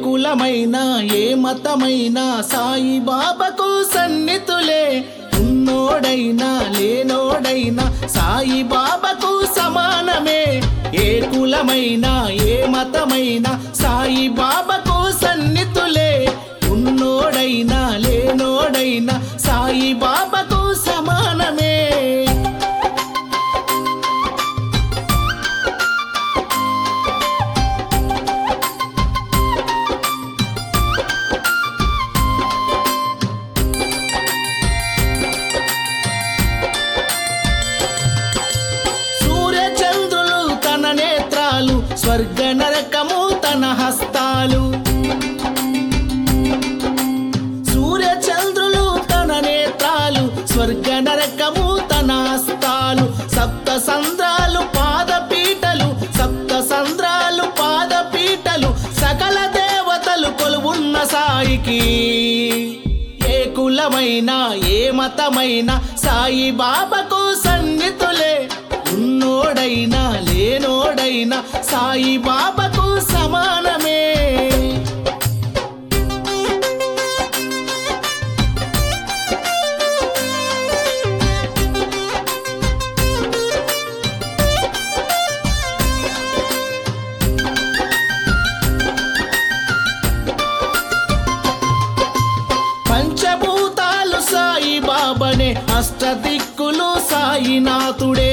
కులమైనా ఏ మతమైనా సాయి బాబాకు సన్నితులే ఉన్నోడైనా లేనోడైనా సాయి బాబాకు సమానమే ఏ కులమైనా ఏ మతమైనా సాయి బాబాకు సన్నితులే ఉన్నోడైనా లేనోడైనా సాయి బాబాకు సమానమే సూర్యచంద్రులు తన నేత్రాలు స్వర్గ నరకము తన హస్తాలు సూర్యచంద్రులు తన నేత్రాలు స్వర్గ నరకము తన హస్తాలు సప్త సంద్రాలు పాదపీటలు సప్త సంద్రాలు పాదపీటలు సకల దేవతలు కొలువున్న సాయికి ఏ కులమైనా ఏ మతమైనా సాయి బాబాకు సన్నితులే ఉన్నోడైనా లేనోడైనా సాయి బాబాకు సమానమే పంచభూతాలు సాయి బాబనే అష్టదిక్కులు సాయినాథుడే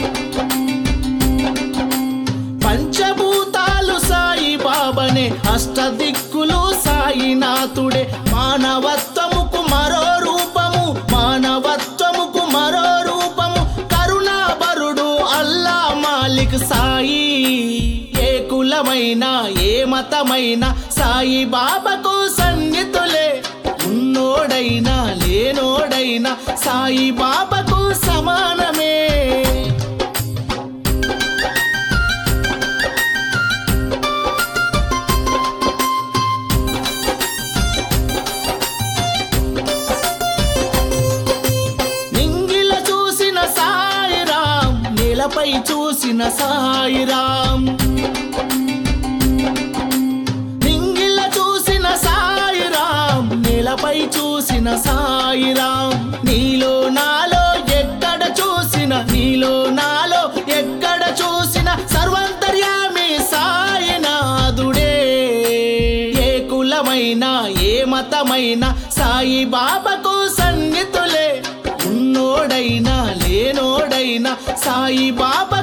పంచభూతాలు సాయి బాబనే అష్టదిక్కులు సాయినాథుడే మానవత్వముకు మరో రూపము మానవత్వముకు మరో రూపము కరుణాబరుడు అల్లా మాలిక్ సాయి ఏ కులమైనా ఏ మతమైనా సాయి బాబాకు సన్నితులే ఉన్నోడైనా లేనోడైనా సాయి బాబాకు సమానమే నింగిల చూసిన సాయిరాం నేలపై చూసిన సాయిరాం నింగిల చూసిన సాయిరాం నేలపై చూసిన సాయిరాం నీలో నాలో ఎక్కడ చూసిన నీలో నాలో ఎక్కడ చూసిన సర్వంతర్యామి సాయినాథుడే ఏ కులమైనా ఏ మతమైనా సాయి బాబాకు సన్నితులే ఉన్నోడైనా లేనోడైనా సాయి బాబా